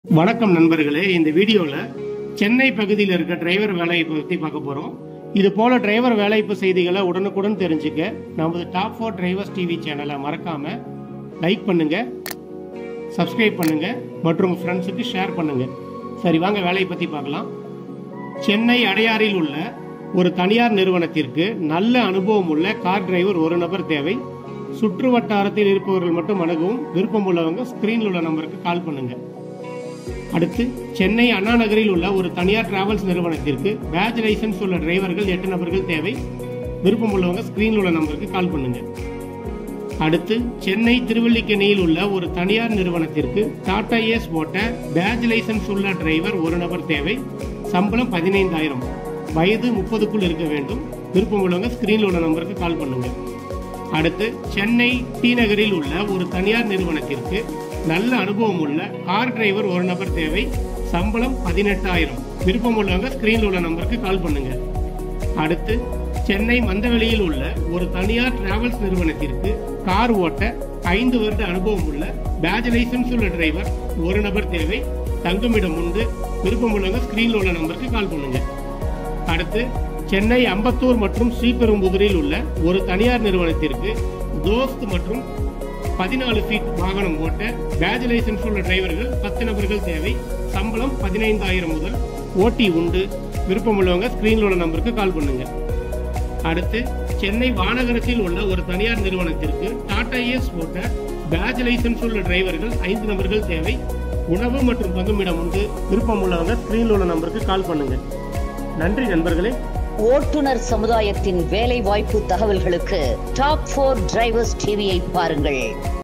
வணக்கம் நண்பர்களே இந்த வீடியோவில் சென்னை பகுதியில் இருக்க டிரைவர் வேலைவாய்ப்பு பற்றி பார்க்க போகிறோம் இது போல டிரைவர் வேலைவாய்ப்பு செய்திகளை உடனுக்குடன் தெரிஞ்சுக்க நமது டாப் ஃபோர் டிரைவர்ஸ் டிவி சேனலை மறக்காம லைக் பண்ணுங்க சப்ஸ்கிரைப் பண்ணுங்க மற்றும் ஃப்ரெண்ட்ஸுக்கு ஷேர் பண்ணுங்க சரி வாங்க வேலையை பற்றி பார்க்கலாம் சென்னை அடையாறில் உள்ள ஒரு தனியார் நிறுவனத்திற்கு நல்ல அனுபவம் உள்ள கார் டிரைவர் ஒரு நபர் தேவை சுற்று வட்டாரத்தில் இருப்பவர்கள் மட்டும் அணுகவும் விருப்பம் உள்ளவங்க ஸ்கிரீனில் உள்ள நம்பருக்கு கால் பண்ணுங்க அடுத்து சென்னை அண்ணா நகரில் உள்ள ஒரு தனியார் டிராவல்ஸ் நிறுவனத்திற்கு பேட்ச் லைசன்ஸ் உள்ள டிரைவர்கள் எட்டு நபர்கள் தேவை விருப்பம் உள்ளவங்க ஸ்கிரீனில் உள்ள நம்பருக்கு கால் பண்ணுங்க அடுத்து சென்னை திருவல்லிக்கேணியில் உள்ள ஒரு தனியார் நிறுவனத்திற்கு டாடா ஏஸ் ஓட்ட பேட்ச் லைசன்ஸ் உள்ள டிரைவர் ஒரு நபர் தேவை சம்பளம் பதினைந்தாயிரம் வயது முப்பதுக்குள் இருக்க வேண்டும் விருப்பம் உள்ளவங்க ஸ்கிரீனில் உள்ள நம்பருக்கு கால் பண்ணுங்க அடுத்து சென்னை டி நகரில் உள்ள ஒரு தனியார் நிறுவனத்திற்கு நல்ல அனுபவம் உள்ள கார் டிரைவர் ஒரு நபர் தேவை சம்பளம் பதினெட்டாயிரம் விருப்பம் உள்ளவங்க ஸ்கிரீனில் உள்ள நம்பருக்கு கால் பண்ணுங்க அடுத்து சென்னை மந்தவெளியில் உள்ள ஒரு தனியார் டிராவல்ஸ் நிறுவனத்திற்கு கார் ஓட்ட ஐந்து வருட அனுபவம் உள்ள பேட்ச் லைசன்ஸ் உள்ள டிரைவர் ஒரு நபர் தேவை தங்குமிடம் உண்டு விருப்பம் உள்ளவங்க ஸ்கிரீனில் உள்ள நம்பருக்கு கால் பண்ணுங்க அடுத்து சென்னை அம்பத்தூர் மற்றும் ஸ்ரீபெரும்புதூரில் உள்ள ஒரு தனியார் நிறுவனத்திற்கு தோஸ்த் மற்றும் பதினாலு ஃபீட் வாகனம் ஓட்ட பேட்ச் லைசன்ஸ் உள்ள டிரைவர்கள் பத்து நபர்கள் தேவை சம்பளம் பதினைந்தாயிரம் முதல் ஓட்டி உண்டு விருப்பம் உள்ளவங்க ஸ்கிரீனில் உள்ள நம்பருக்கு கால் பண்ணுங்க அடுத்து சென்னை வானகரத்தில் உள்ள ஒரு தனியார் நிறுவனத்திற்கு டாடா ஏஸ் ஓட்ட பேட்ச் லைசன்ஸ் உள்ள டிரைவர்கள் ஐந்து நபர்கள் தேவை உணவு மற்றும் தங்குமிடம் உண்டு விருப்பம் உள்ளவங்க ஸ்கிரீனில் உள்ள நம்பருக்கு கால் பண்ணுங்க நன்றி நண்பர்களே ஓட்டுநர் சமுதாயத்தின் வேலை வாய்ப்பு தகவல்களுக்கு டாப் போர் டிரைவர்ஸ் டிவியை பாருங்கள்